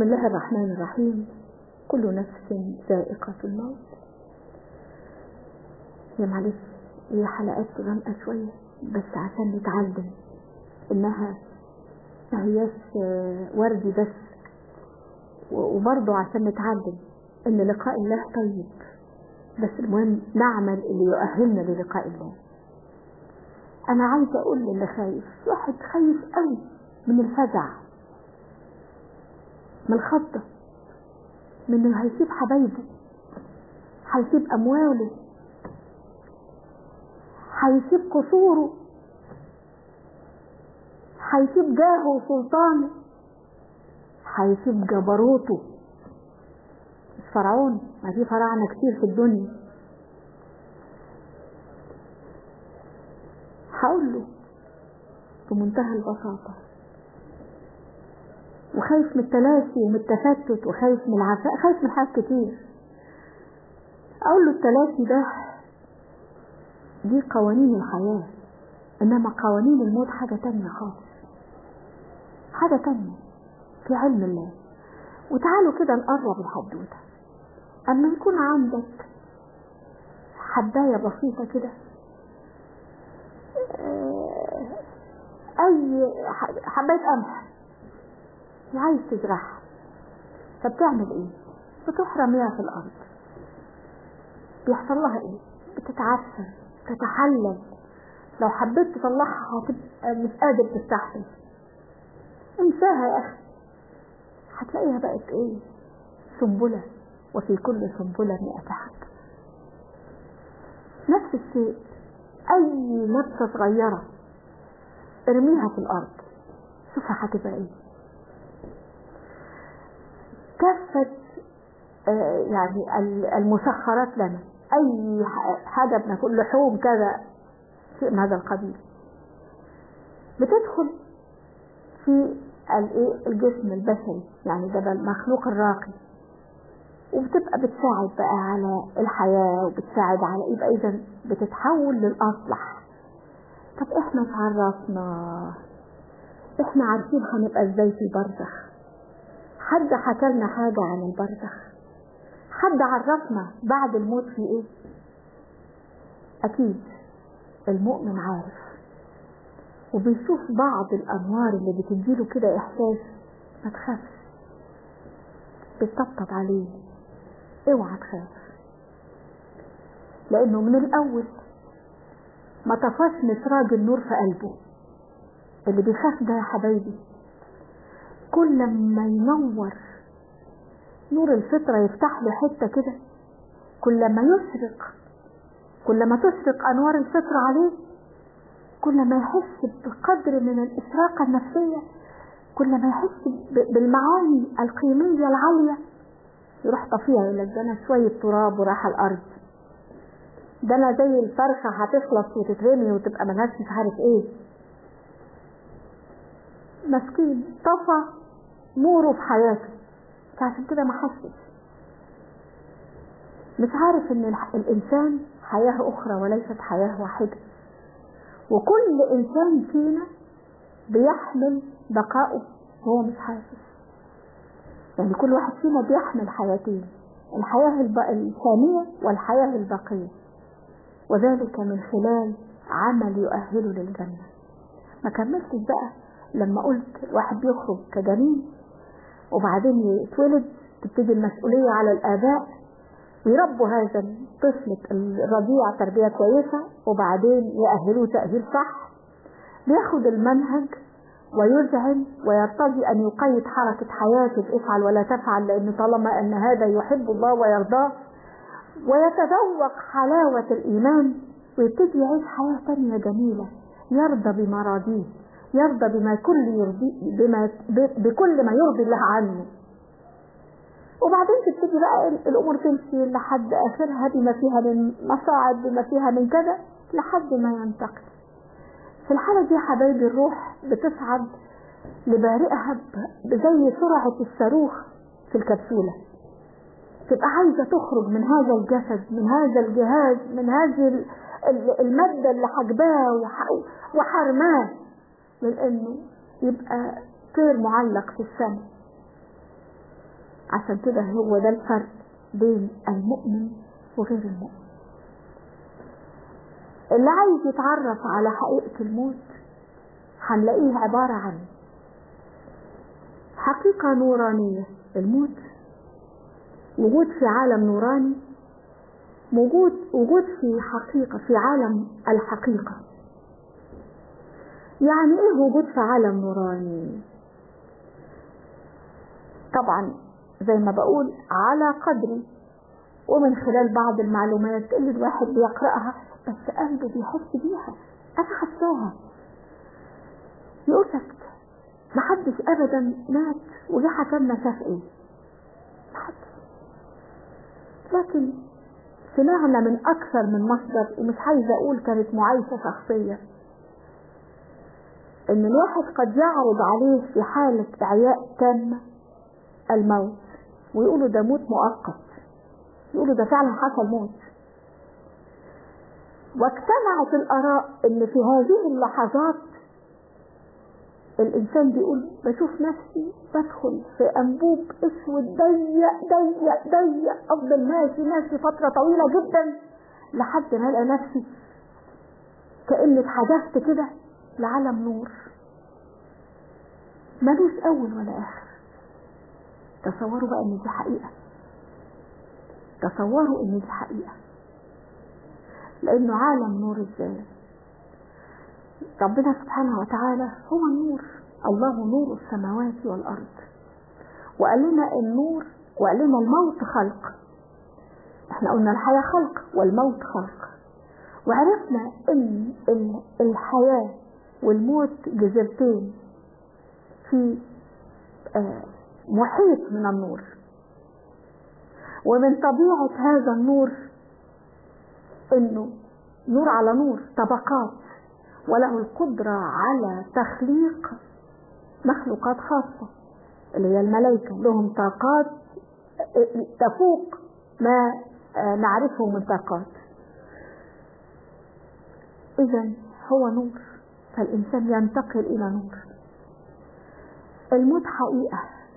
بسم الله الرحمن الرحيم كل نفس ذائقة الموت يا معلش هي حلقات غامقة شوية بس عشان نتعلم انها ما هياش وردي بس وبرضه عشان نتعلم ان لقاء الله طيب بس المهم نعمل اللي يؤهلنا للقاء الله انا عايزه اقول للي خايف واحد خايف قوي من الفزع من الخضه من انه هيسيب حبايبه هيسيب امواله هيسيب قصوره هيسيب جاهه وسلطانه هيسيب جبروته مش فرعون ما في فراعنه كتير في الدنيا هقول له بمنتهى البساطة وخايف من التلاشي ومن التفتت وخايف من العفاء خايف من حاجات كتير اقول له التلاشي ده دي قوانين الحياة انما قوانين الموت حاجة تانية خالص حاجة تانية في علم الله وتعالوا كده نقرب الحدوتة اما يكون عندك حباية بسيطة كده اي حباية قمح وعايز تزرعها فبتعمل ايه بتروح رميها في الارض بيحصل لها ايه بتتعفن تتحلل لو حبيت تطلعها هتبقى مش قادر تستحمل انساها يا اخي هتلاقيها بقت ايه سنبلة وفي كل سنبلة مئة حب نفس الشيء اي نبتة صغيرة ارميها في الارض شوفها هتبقى ايه كافة آه يعني المسخرات لنا اي حاجة بناكل لحوم كذا شيء من هذا القبيل بتدخل في الجسم البشري يعني ده المخلوق الراقي وبتبقى بتساعد بقى على الحياة وبتساعد على يبقى إذا بتتحول للأصلح طب إحنا اتعرفنا إحنا عارفين هنبقى إزاي في البرزخ حد حكى لنا حاجة عن البرزخ حد عرفنا بعد الموت في إيه أكيد المؤمن عارف وبيشوف بعض الأنوار اللي بتديله كده إحساس ما تخافش بتطبطب عليه اوعى تخاف لانه من الاول ما طفاش مسراج النور في قلبه اللي بيخاف ده يا حبايبي كل ما ينور نور الفطرة يفتح له حتة كده كل ما يشرق كل ما تشرق انوار الفطرة عليه كل ما يحس بقدر من الاشراقة النفسية كل ما يحس بالمعاني القيمية العالية يروح طفيها يقول لك ده انا شوية تراب وراح الارض ده انا زي الفرخة هتخلص وتترمي وتبقى ملهاش مش عارف ايه مسكين طفى نوره في حياته فعشان كده ما حسش مش عارف ان الانسان حياة اخرى وليست حياة واحدة وكل انسان فينا بيحمل بقاؤه وهو مش حاسس يعني كل واحد فينا بيحمل حياتين الحياة الثانية والحياة الباقية وذلك من خلال عمل يؤهله للجنة ما كملتش بقى لما قلت واحد بيخرج كجنين وبعدين يتولد تبتدي المسؤولية على الآباء ويربوا هذا الطفل الرضيع تربية كويسة وبعدين يأهلوه تأهيل صح بياخد المنهج ويذعن ويرتضي أن يقيد حركة حياته بافعل ولا تفعل لأن طالما أن هذا يحب الله ويرضاه ويتذوق حلاوة الإيمان ويبتدي يعيش حياة تانية جميلة يرضى بمراضيه يرضى بما كل يرضي بما بكل ما يرضي الله عنه وبعدين تبتدي بقى الامور تمشي لحد اخرها بما فيها من مصاعب بما فيها من كذا لحد ما ينتقل في الحالة دي حبايبي الروح بتصعد لبارئها زي سرعة الصاروخ في الكبسولة تبقى عايزة تخرج من هذا الجسد من هذا الجهاز من هذه المادة اللي حجباه وحرماه من انه يبقى طير معلق في السماء عشان كده هو ده الفرق بين المؤمن وغير المؤمن اللي عايز يتعرف على حقيقة الموت هنلاقيه عبارة عن حقيقة نورانية الموت وجود في عالم نوراني وجود وجود في حقيقة في عالم الحقيقة يعني ايه وجود في عالم نوراني طبعا زي ما بقول على قدري ومن خلال بعض المعلومات اللي الواحد بيقرأها بس قلبه بيحس بيها انا حساها يقول لك محدش ابدا مات وجه حكمنا شاف ايه محدش لكن سمعنا من اكثر من مصدر ومش عايزه اقول كانت معايشه شخصيه ان الواحد قد يعرض عليه في حاله اعياء تامه الموت ويقولوا ده موت مؤقت يقولوا ده فعلا حصل موت واجتمعت الآراء إن في هذه اللحظات الإنسان بيقول بشوف نفسي بدخل في أنبوب أسود ضيق ضيق ضيق أفضل ماشي ماشي فترة طويلة جدا لحد ما ألاقي نفسي كأني اتحدثت كده لعالم نور ملوش أول ولا آخر تصوروا بقى إن دي حقيقة تصوروا إن دي حقيقة لأنه عالم نور ازاي ربنا سبحانه وتعالى هو النور الله نور السماوات والأرض وقال لنا النور وقال لنا الموت خلق احنا قلنا الحياة خلق والموت خلق وعرفنا ان الحياة والموت جزرتين في محيط من النور ومن طبيعة هذا النور انه نور على نور طبقات وله القدرة على تخليق مخلوقات خاصة اللي هي الملائكة لهم طاقات تفوق ما نعرفه من طاقات إذا هو نور فالإنسان ينتقل إلى نور الموت حقيقة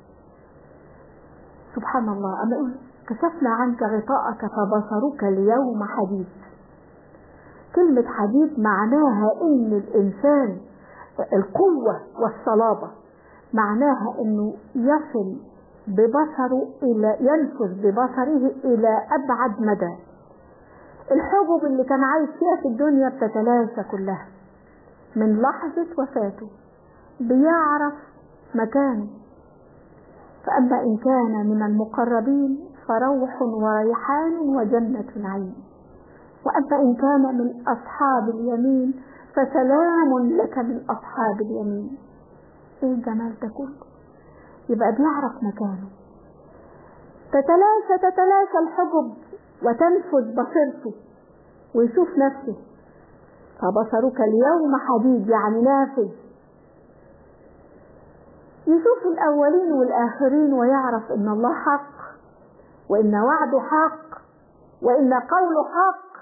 سبحان الله أما يقول كشفنا عنك غطاءك فبصرك اليوم حديد كلمة حديد معناها ان الانسان القوة والصلابة معناها انه يصل ببصره الى ينفذ ببصره الى ابعد مدى الحجب اللي كان عايش فيها في الدنيا بتتلاشى كلها من لحظة وفاته بيعرف مكانه فأما إن كان من المقربين فروح وريحان وجنة نعيم وأما إن كان من أصحاب اليمين فسلام لك من أصحاب اليمين إيه الجمال ده كله يبقى بيعرف مكانه تتلاشى تتلاشى الحجب وتنفذ بصيرته ويشوف نفسه فبصرك اليوم حديد يعني نافذ يشوف الأولين والآخرين ويعرف إن الله حق وإن وعده حق وإن قوله حق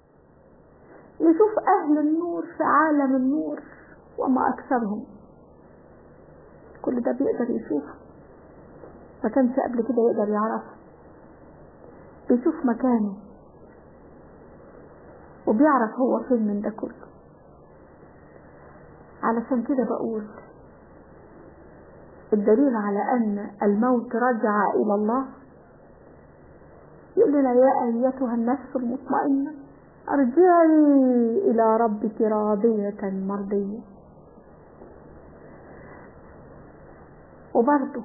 يشوف أهل النور في عالم النور وما أكثرهم كل ده بيقدر يشوفه ما كانش قبل كده يقدر يعرفه بيشوف مكانه وبيعرف هو فين من ده كله علشان كده بقول الدليل على أن الموت رجع إلى الله يقول لنا يا أيتها النفس المطمئنة ارجعي إلى ربك راضية مرضية وبرضه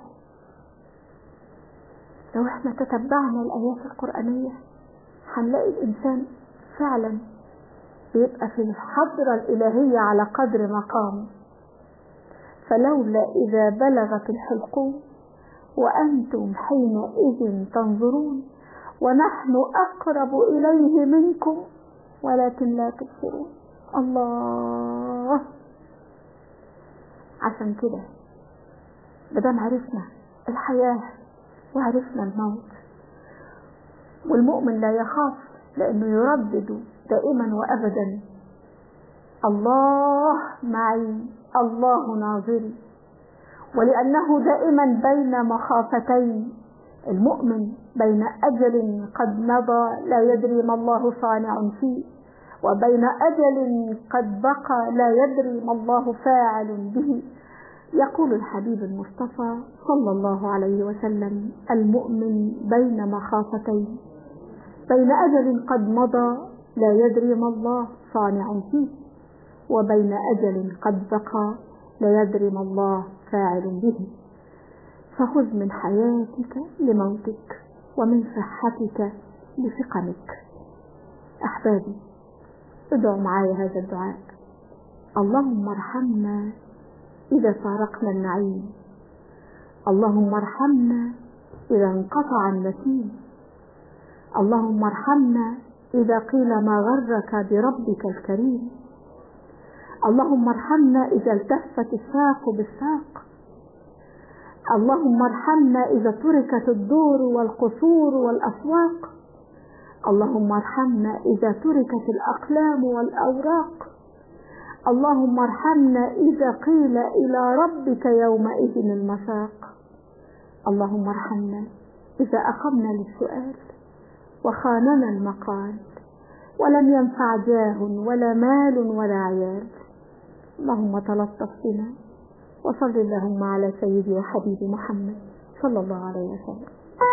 لو احنا تتبعنا الآيات القرآنية هنلاقي الإنسان فعلا بيبقى في الحضرة الإلهية على قدر مقامه فلولا إذا بلغت الحلقوم وأنتم حينئذ تنظرون ونحن أقرب إليه منكم ولكن لا تبصرون الله عشان كده بدام عرفنا الحياة وعرفنا الموت والمؤمن لا يخاف لأنه يردد دائما وأبدا الله معي الله ناظري ولأنه دائما بين مخافتين المؤمن بين أجل قد مضى لا يدري ما الله صانع فيه وبين أجل قد بقى لا يدري ما الله فاعل به يقول الحبيب المصطفى صلى الله عليه وسلم المؤمن بين مخافتين بين أجل قد مضى لا يدري ما الله صانع فيه وبين أجل قد بقى لا يدري ما الله فاعل به فخذ من حياتك لموتك ومن صحتك لسقمك أحبابي ادعوا معي هذا الدعاء اللهم ارحمنا إذا فارقنا النعيم اللهم ارحمنا إذا انقطع النسيم اللهم ارحمنا إذا قيل ما غرك بربك الكريم اللهم ارحمنا إذا التفت الساق بالساق اللهم ارحمنا إذا تركت الدور والقصور والأسواق اللهم ارحمنا إذا تركت الأقلام والأوراق اللهم ارحمنا إذا قيل إلى ربك يومئذ المساق اللهم ارحمنا إذا أقمنا للسؤال وخاننا المقال ولم ينفع جاه ولا مال ولا عيال اللهم تلطف بنا وصل اللهم على سيدي وحبيبي محمد صلى الله عليه وسلم